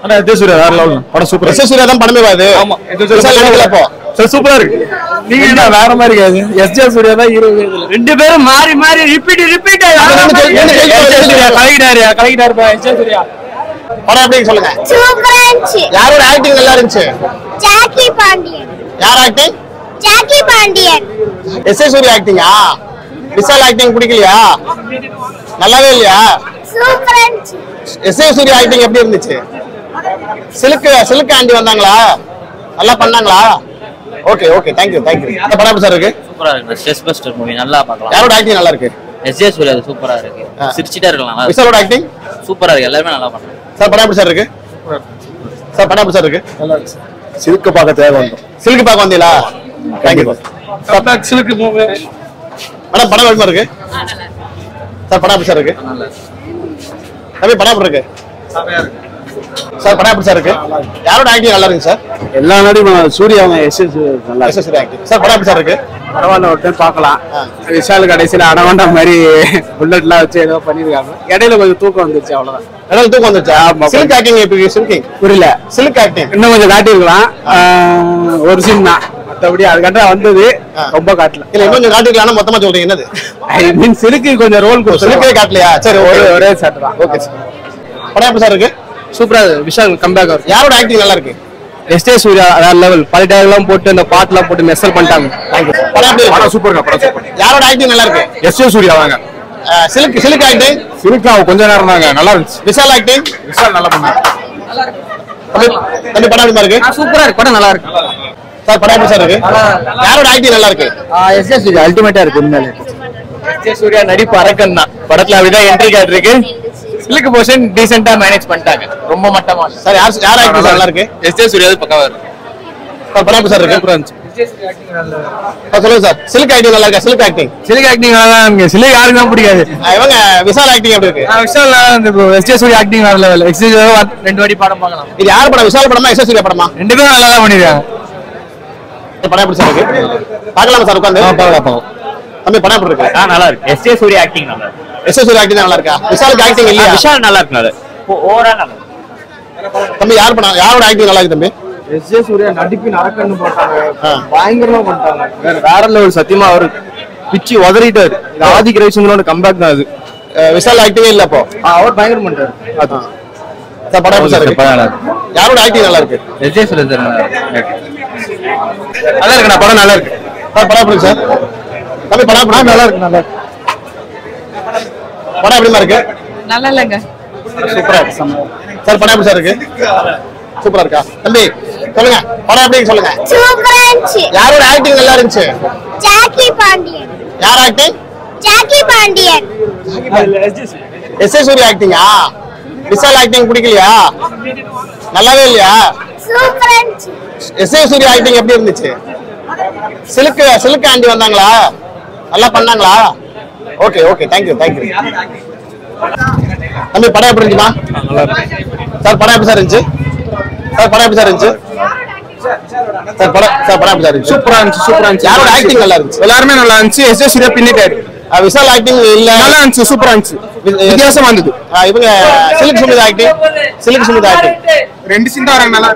ஆனா எஸ் சூர்யா வேற லெவல் படம் சூப்பர் எஸ் சூர்யா தான் படமே பாது ஆமா விசால் நடிக்கல இப்போ சார் சூப்பரா இருக்கு நீங்க என்ன வேற மாதிரி இருக்காது எஸ் ஜே சூர்யா தான் ஹீரோ இதுல ரெண்டு பேரும் மாறி மாறி ரிப்பீட் ரிப்பீட் கலகிட்டாரு கலகிட்டாருப்பா எஸ் ஜே சூர்யா படம் எப்படி சொல்லுங்க சூப்பரா இருந்துச்சு யாரோட ஆக்டிங் நல்லா இருந்துச்சு ஜாக்கி பாண்டியன் யார் acting Jackie Pandian S A Suriya ஆக்டிங்கா விசால் ஆக்டிங் பிடிக்கலையா நல்லாவே இல்லையா சூப்பரா இருந்துச்சு எஸ் ஏ சூர்யா ஆக்டிங் எப்படி இருந்துச்சு சிலுக்கு சிலுக்கு ஆண்டி வந்தாங்களா நல்லா பண்ணாங்களா ஓகே ஓகே தேங்க்யூ தேங்க்யூ இந்த படம் எப்படி சார் இருக்கு சூப்பரா இருக்கு ஸ்ட்ரெஸ் பஸ்டர் மூவி நல்லா பார்க்கலாம் யாரோட ஆக்டிங் நல்லா இருக்கு எஸ் ஜே சூர்யா சூப்பரா இருக்கு ஆ. சிரிச்சிட்டே இருக்கலாம் நல்லா இருக்கு. விசாலோட ஆக்டிங் சூப்பரா இருக்கு எல்லாருமே நல்லா பண்றாங்க சார் படம் எப்படி சார் இருக்கு சார் படம் எப்படி சார் இருக்கு சில்க பார்க்க தேவை வந்தோம் சிலுக்கு பார்க்க வந்தீங்களா தேங்க்யூ சில்க்கு மூவி மேடம் படம் எப்படி இருக்கு சார் படம் எப்படி சார் இருக்கு தம்பி படம் எப்படி இருக்கு சார் படம் எப்படி சார் இருக்கு யாரோட ஆக்டிங் நல்லா இருக்கு சார் எல்லா நடிகரும் சூர்யா எஸ் நல்லா எஸ் எஸ் ஆக்டிங் சார் படம் எப்படி சார் இருக்கு பரவாயில்ல ஒரு டைம் பார்க்கலாம் ஆ. விஷால் கடைசியில் அடவாண்டா மாதிரி புல்லட்லாம் வச்சு ஏதோ பண்ணிருக்காங்க இடையில கொஞ்சம் தூக்கம் வந்துருச்சு அவ்வளவுதான் இடம் தூக்கம் வந்துச்சா ஆமா. சில்க் ஆக்டிங் எப்படி சில்கிங் புரியல சில்க் ஆக்டிங் இன்னும் கொஞ்சம் காட்டியிருக்கலாம் ஆஹ் ஒரு சீன் தான் மற்றபடி அதுக்கப்புறம் வந்தது ஆ. ரொம்ப காட்டல இல்ல இன்னும் கொஞ்சம் காட்டிக்கலாம் மொத்தமா சொல்றீங்க என்னது ஐ மீன் சிலுக்கு கொஞ்சம் ரோல் சில்கே காட்டலையா சரி ஒரு ஒரு ஒரே சட்டை தான் ஓகே சார் படம் எப்படி சார் இருக்கு சூப்பரா விஷால் கம்பேக் ஆகும் யாரோட ஆக்டிங் நல்லா இருக்கு எஸ்டே சூர்யா வேற லெவல் பல டயலாக்லாம் போட்டு அந்த பாட்டுலாம் போட்டு மெசல் பண்ணிட்டாங்க தேங்க்யூ படம் எப்படி படம் இருக்கு சூப்பருங்க படம் சூப்பர் யாரோட ஆக்டிங் நல்லா இருக்கு எஸ்டே சூர்யா வாங்க சில்க் சில்க் ஆக்டிங் சிலுக்கு அவன் கொஞ்ச நேரம் தாங்க நல்லா இருந்துச்சு விஷால் ஆக்டிங் விஷால் நல்லா பண்ணாங்க தம்பி தம்பி படம் எப்படி இருக்கு சூப்பரா இருக்கு படம் நல்லா இருக்கு சார் படம் எப்படி சார் இருக்கு யாரோட ஆக்டிங் நல்லா இருக்கு எஸ்டே சூர்யா அல்டிமேட்டா இருக்கு உண்மையிலே எஸ்டே சூர்யா நடிப்பு அரக்கன் தான் படத்துல அப்படிதான் என்ட்ரி கார்டு இருக்கு சிலுக்கு போர்ஷன் டீசெண்டா மேனேஜ் பண்ணிட்டாங்க ரொம்ப மட்டமா சார் யார் யார் ஆக்டிங் நல்லா இருக்கு எஸ்டே சூர்யா பக்கவா இருக்கு சார் படம் எப்படி சார் இருக்கு சூப்பரா இருந்துச்சு சார் சொல்லுங்க சார் சில்க் ஆக்டிங் நல்லா இருக்கா சில்க் ஆக்டிங் சிலுக்கு ஆக்டிங் நல்லா தான் இருக்கு சிலுக்கு யாருக்கு தான் பிடிக்காது இவங்க விஷால் ஆக்டிங் எப்படி இருக்கு விஷால் இந்த எஸ்டே சூர்யா ஆக்டிங் வேற லெவல் எஸ்டே ரெண்டு வாட்டி படம் பார்க்கலாம் இது யார் படம் விஷால் படமா எஸ் சூர்யா படமா ரெண்டு பேரும் நல்லா தான் பண்ணிருக்காங்க இந்த படம் எப்படி சார் இருக்கு பார்க்கலாமா சார் உட்காந்து தம்பி படம் எப்படி இருக்கு நல்லா இருக்கு எஸ் ஜே சூர்யா ஆக்டிங் நல்லா இருக்கு எஸ் சூர்யா ஆக்டிங் நல்லா இருக்கா விஷாலுக்கு ஆக்டிங் இல்லையா விஷால் நல்லா இருக்கு நல்லா ஓவரா நல்லா தம்பி யார் படம் யாரோட ஆக்டிங் நல்லா இருக்கு தம்பி எஸ் ஜே சூர்யா நடிப்பின் அரக்கன்னு போட்டாங்க ஆ. பயங்கரமா பண்ணிட்டாங்க வேற வேற லெவல் சத்தியமா அவரு பிச்சு உதறிட்டாரு இது ஆதிக் ரவிச்சந்திரனோட கம்பேக் தான் அது அஹ் விஷால் ஆக்டிங்கே இல்ல அப்போ ஆ, அவர் பயங்கரம் பண்ணிட்டாரு அது சார் படம் எப்படி சார் இருக்கு யாரோட ஆக்டிங் நல்லா இருக்கு எஸ் ஜே சூர்யா சார் நல்லா இருக்குண்ணா படம் நல்லா இருக்கு சார் படம் எப்படி இருக்கு சார் தம்பி படம் எப்படி நல்லா இருக்கு நல்லா படம் எப்படிமா இருக்கு நல்லா இல்லைங்க சூப்பரா இருக்கு சார் படம் எப்படி சார் இருக்கு சூப்பரா இருக்கா தம்பி சொல்லுங்க படம் எப்படி இருக்கு சொல்லுங்க சூப்பரா இருந்துச்சு யாரோட ஆக்டிங் நல்லா இருந்துச்சு ஜாக்கி பாண்டியன் யார் acting Jackie Pandian S A Suriya ஆக்டிங்கா விஷால் ஆக்டிங் பிடிக்கலையா நல்லாவே இல்லையா சூப்பரா இருந்துச்சு எஸ் ஏ சூர்யா ஆக்டிங் எப்படி இருந்துச்சு சிலுக்கு சிலுக்கு ஆண்டி வந்தாங்களா நல்லா பண்ணாங்களா ஓகே ஓகே தேங்க்யூ தேங்க்யூ தம்பி படம் எப்படி இருந்துச்சுமா சார் படம் எப்படி சார் இருந்துச்சு சார் படம் எப்படி சார் இருந்துச்சு சார் படம் சார் படம் எப்படி சார் இருந்துச்சு சூப்பரா இருந்துச்சு சூப்பரா இருந்துச்சு யாரோட ஆக்டிங் நல்லா இருந்துச்சு எல்லாருமே நல்லா இருந்துச்சு எஸ் ஜே சூர்யா பின்னிட்டாரு அஹ் விஷால் ஆக்டிங் இல்ல நல்லா இருந்துச்சு சூப்பரா இருந்துச்சு வித்தியாசமா இருந்தது அஹ் இவங்க சிலுக்கு சுமிதா ஆக்டிங் சிலுக்கு சுமிதா ஆக்டிங் ரெண்டு சீன் தான் வராங்க நல்லா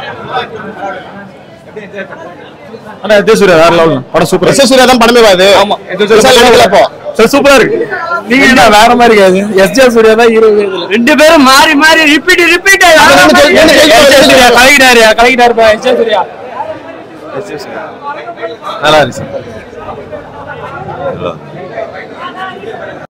ஆனா எஸ் சூர்யா வேற லெவல் படம் சூப்பர் எஸ் சூர்யா தான் படமே பாது ஆமா விஷால் நடிக்கல அப்போ சார் சூப்பரா இருக்கு நீங்க என்ன வேற மாதிரி இருக்காது எஸ் ஜே சூர்யா தான் ஹீரோ இதுல ரெண்டு பேரும் மாறி மாறி ரிப்பீட் ரிப்பீட் கலகிட்டாரு கலகிட்டாருப்பா எஸ் ஜே சூர்யா நல்லா இருக்கு